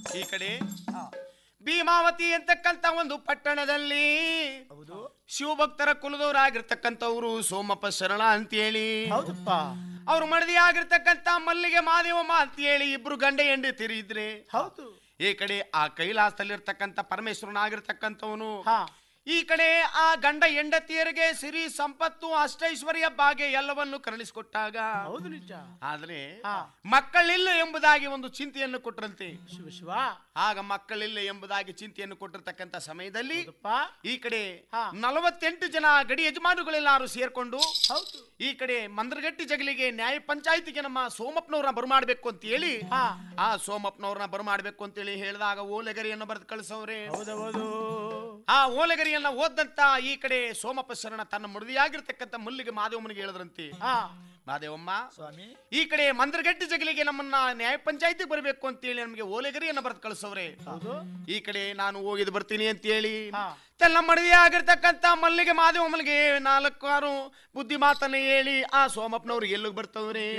ಈ ಕಡೆ ಹಾ, ಭೀಮಾವತಿ ಅಂತಕ್ಕಂತ ಒಂದು ಪಟ್ಟಣದಲ್ಲಿ ಹೌದು ಶಿವಭಕ್ತರ ಕುಲದವರಾಗಿರ್ತಕ್ಕಂಥವ್ರು ಸೋಮಪ್ಪ ಶರಣ ಅಂತೇಳಿ ಹೌದಪ್ಪ ಅವ್ರು ಮಡದಿ ಆಗಿರ್ತಕ್ಕಂಥ ಮಲ್ಲಿಗೆ ಮಾದೇವಮ್ಮ ಅಂತೇಳಿ ಇಬ್ರು ಗಂಡ ಹೆಂಡತಿರು ಇದ್ರೆ ಹೌದು ಈ ಕಡೆ ಆ ಕೈಲಾಸದಲ್ಲಿರ್ತಕ್ಕಂಥ ಪರಮೇಶ್ವರನಾಗಿರ್ತಕ್ಕಂಥವನು ಹಾ ಈ ಕಡೆ ಆ ಗಂಡ ಹೆಂಡತಿಯರಿಗೆ ಸಿರಿ ಸಂಪತ್ತು ಅಷ್ಟೈಶ್ವರ್ಯ ಭಾಗ್ಯ ಎಲ್ಲವನ್ನು ಕರುಣಿಸಿಕೊಟ್ಟಾಗ ಹೌದು ನಿಜ ಆದ್ರೆ ಹಾ. ಮಕ್ಕಳಿಲ್ಲ ಎಂಬುದಾಗಿ ಒಂದು ಚಿಂತೆಯನ್ನು ಕೊಟ್ಟರಂತೆ ಶಿವ ಶಿವ ಆಗ ಮಕ್ಕಳಿಲ್ಲ ಎಂಬುದಾಗಿ ಚಿಂತೆಯನ್ನು ಕೊಟ್ಟಿರ್ತಕ್ಕಂಥ ಸಮಯದಲ್ಲಿ ಹೌದಪ್ಪ ಈ ಕಡೆ ಹಾ. ನಲವತ್ತೆಂಟು ಜನ ಗಡಿ ಯಜಮಾನುಗಳೆಲ್ಲರೂ ಸೇರ್ಕೊಂಡು ಹೌದು ಈ ಕಡೆ ಮಂದ್ರಗಟ್ಟಿ ಜಗಲಿಗೆ ನ್ಯಾಯ ಪಂಚಾಯತಿಗೆ ನಮ್ಮ ಸೋಮಪ್ಪನವ್ರನ್ನ ಬರಮಾಡ್ಬೇಕು ಅಂತ ಹೇಳಿ ಹಾ ಆ ಸೋಮಪ್ಪನವ್ರನ್ನ ಬರಮಾಡ್ಬೇಕು ಅಂತೇಳಿ ಹೇಳಿದಾಗ ಓಲೆಗರಿಯನ್ನು ಬರೆದು ಕಳಿಸವ್ರೆ ಹೌದೌದು ಆ ಓಲೆಗರಿಯನ್ನ ಓದಂತ ಈ ಕಡೆ ಸೋಮಪ್ಪ ಶರಣ ತನ್ನ ಮದುವೆಯಾಗಿರ್ತಕ್ಕಂಥ ಮಲ್ಲಿಗೆ ಮಾದೇವಮ್ಮನಿಗೆ ಹೇಳಿದ್ರಂತೆ ಹಾ ಮಾದೇವಮ್ಮ ಸ್ವಾಮಿ ಈ ಕಡೆ ಮಂದ್ರಗಟ್ಟಿ ಜಗಲಿಗೆ ನಮ್ಮನ್ನ ನ್ಯಾಯ ಪಂಚಾಯತಿಗೆ ಬರಬೇಕು ಅಂತೇಳಿ ನಮಗೆ ಓಲೆಗರಿಯನ್ನ ಬರೆದು ಕಳಿಸವ್ರೆ ಹೌದು ಈ ಕಡೆ ನಾನು ಹೋಗಿದ್ ಬರ್ತೀನಿ ಅಂತ ಹೇಳಿ ಹಾ. ತನ್ನ ಮಡದಿ ಆಗಿರ್ತಕ್ಕಂಥ ಮಲ್ಲಿಗೆ ಮಾದೇವಮ್ಮನಿಗೆ ನಾಲ್ಕಾರು ಬುದ್ಧಿ ಮಾತನ್ನ ಹೇಳಿ ಆ ಸೋಮಪ್ಪನವ್ರು ಎಲ್ಲಿಗೆ ಬರ್ತವ್ರೆ